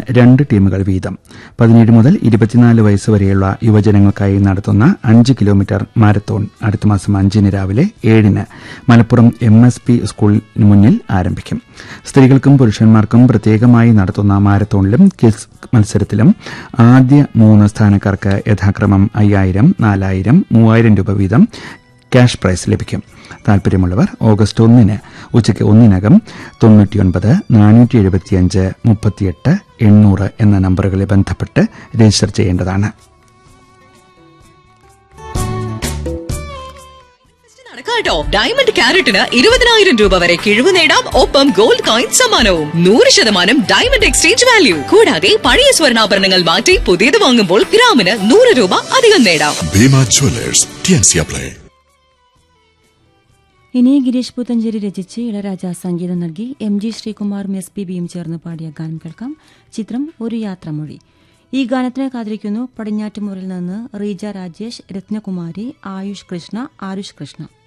രണ്ട് ടീമുകൾ വീതം പതിനേഴ് മുതൽ ഇരുപത്തിനാല് വയസ്സ് വരെയുള്ള യുവജനങ്ങൾക്കായി നടത്തുന്ന അഞ്ച് കിലോമീറ്റർ മാരത്തോൺ അടുത്ത മാസം അഞ്ചിന് രാവിലെ ഏഴിന് മലപ്പുറം എം എസ് പി സ്കൂളിന് മുന്നിൽ ആരംഭിക്കും സ്ത്രീകൾക്കും പുരുഷന്മാർക്കും പ്രത്യേകമായി നടത്തുന്ന മാരത്തോണിലും കിസ് മത്സരത്തിലും ആദ്യ മൂന്ന് സ്ഥാനക്കാർക്ക് യഥാക്രമം അയ്യായിരം നാലായിരം മൂവായിരം രൂപ വീതം ക്യാഷ് പ്രൈസ് ലഭിക്കും താൽപര്യമുള്ളവർ ഓഗസ്റ്റ് ഒന്നിന് ഉച്ചയ്ക്ക് ഒന്നിനകം തൊണ്ണൂറ്റിയൊൻപത് നാനൂറ്റി എഴുപത്തിയഞ്ച് മുപ്പത്തിയെട്ട് എണ്ണൂറ് എന്ന നമ്പറുകളിൽ ബന്ധപ്പെട്ട് രജിസ്റ്റർ ചെയ്യേണ്ടതാണ് നടക്കാട്ടോ ഡയമണ്ട് ക്യാരറ്റിന് ഇരുപതിനായിരം രൂപ വരെ കിഴിവ് നേടാം ഒപ്പം ഗോൾഡ് കോയിൻ സമ്മാനവും നൂറ് ശതമാനം ഡയമണ്ട് എക്സ്ചേഞ്ച് വാല്യൂ കൂടാതെ പഴയ സ്വർണ്ണാഭരണങ്ങൾ മാറ്റി പുതിയത് വാങ്ങുമ്പോൾ ഗ്രാമിന് നൂറ് രൂപ അധികം നേടാം ഭീമ ജ്വല്ലേഴ്സ് ടിയൻസിയ പ്ലേ ഇനി ഗിരീഷ് പുത്തഞ്ചേരി രചിച്ച് ഇളരാജ സംഗീതം നൽകി എം ജി ശ്രീകുമാറും എസ് പി ബിയും ചേർന്ന് പാടിയ ഗാനം കേൾക്കാം ചിത്രം ഒരു യാത്രമൊഴി ഈ ഗാനത്തിനെ കാത്തിരിക്കുന്നു പടിഞ്ഞാറ്റുമുറിൽ നിന്ന് റീജ രാജേഷ് രത്നകുമാരി ആയുഷ് കൃഷ്ണ ആരുഷ് കൃഷ്ണ